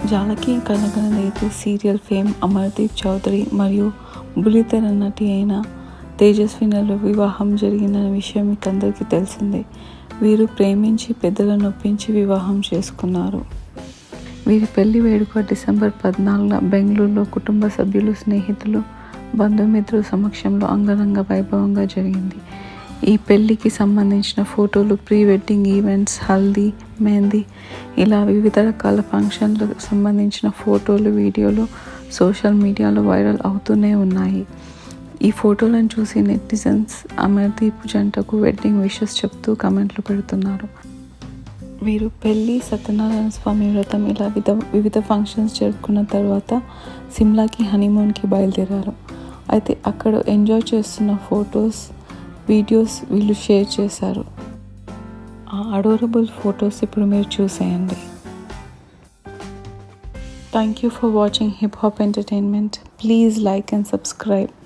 జానకి కనగనదైతే serial fame Amardeep Chowdary మరియు బుల్లితెర నటి అయిన తేజస్వినులు వివాహం జరిగిన విషయం మీకు అందరికీ తెలిసిందే వీరు ప్రేమించి పెద్దలను నొప్పించి వివాహం చేసుకున్నారు వీరి పెళ్లి వేడుక డిసెంబర్ పద్నాలుగున బెంగళూరులో కుటుంబ సభ్యులు స్నేహితులు బంధుమిత్రుల సమక్షంలో అంగరంగ వైభవంగా జరిగింది ఈ పెళ్లికి సంబంధించిన ఫోటోలు pre wedding events haldi mehndi ఇలా వివిధ రకాల ఫంక్షన్లకు సంబంధించిన ఫోటోలు వీడియోలు సోషల్ మీడియాలో వైరల్ అవుతూనే ఉన్నాయి ఈ ఫోటోలను చూసి నెటిజన్స్ అమర్దీప్ జంటకు వెడ్డింగ్ విషెస్ చెప్తూ కమెంట్లు పెడుతున్నారు వీరు పెళ్ళి సత్యనారాయణ స్వామి వ్రతం ఇలా వివిధ వివిధ ఫంక్షన్స్ జరుపుకున్న తర్వాత సిమ్లాకి హనీమూన్కి బయలుదేరారు అయితే అక్కడ ఎంజాయ్ చేస్తున్న ఫొటోస్ వీడియోస్ వీళ్ళు షేర్ చేశారు ఆ అడోరబుల్ ఫొటోస్ ఇప్పుడు మీరు చూసేయండి thank you for watching hip hop entertainment please like and subscribe